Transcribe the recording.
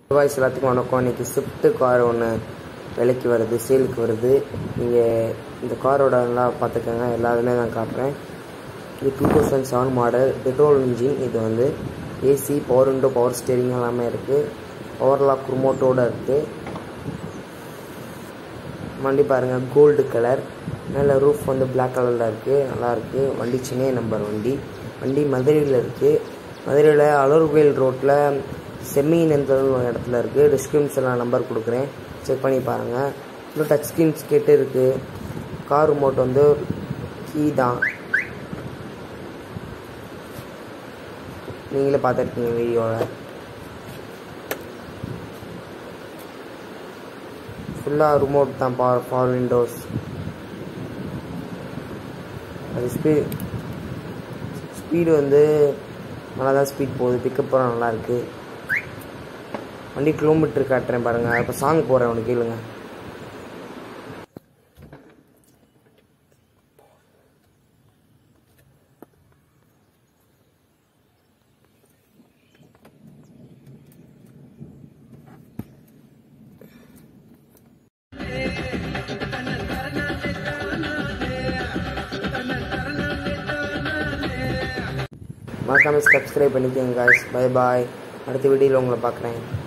voice எல்லாத்துக்கும் வணக்கம் இன்னைக்கு ஸ்விஃப்ட் கார் ஒன்று விலைக்கு வருது சேலுக்கு வருது நீங்கள் இந்த காரோட நல்லா பார்த்துக்கோங்க எல்லாத்துமே நான் காட்டுறேன் இது two thousand seven model petrol engine இது வந்து AC power window power steering எல்லாமே இருக்குது பவர் லாக் ரிமோட்டோடு இருக்குது வண்டி பாருங்கள் கோல்டு கலர் மேலே ரூஃப் வந்து பிளாக் கலரில் இருக்குது நல்லாயிருக்கு வண்டி சென்னை நம்பர் வண்டி வண்டி மதுரையில் இருக்குது மதுரையில் அலர்வேல் ரோட்டில் செம்மினந்தல் ஒரு இடத்துல இருக்குது டிஸ்கிரிப்ஷனில் நம்பர் கொடுக்குறேன் செக் பண்ணி பாருங்கள் இன்னும் டச் ஸ்க்ரீன் கேட்டு இருக்குது கார் ரிமோட் வந்து கீ தான் நீங்களே பார்த்துருக்கீங்க வீடியோவில் ஃபுல்லாக ரிமோட் தான் பவர் பவர் விண்டோஸ் அது ஸ்பீட் ஸ்பீடு வந்து நல்லா தான் ஸ்பீட் போகுது பிக்கப் நல்லா இருக்குது வண்டி கிலோமீட்டர் காட்டுறேன் பாருங்கள் இப்போ சாங் போகிறேன் உனக்கு கேளுங்க மறக்காமல் சப்ஸ்கிரைப் பண்ணிக்கோங்க காய்ஸ் பை பாய் அடுத்த வீடியோவில் உங்களை பார்க்குறேன்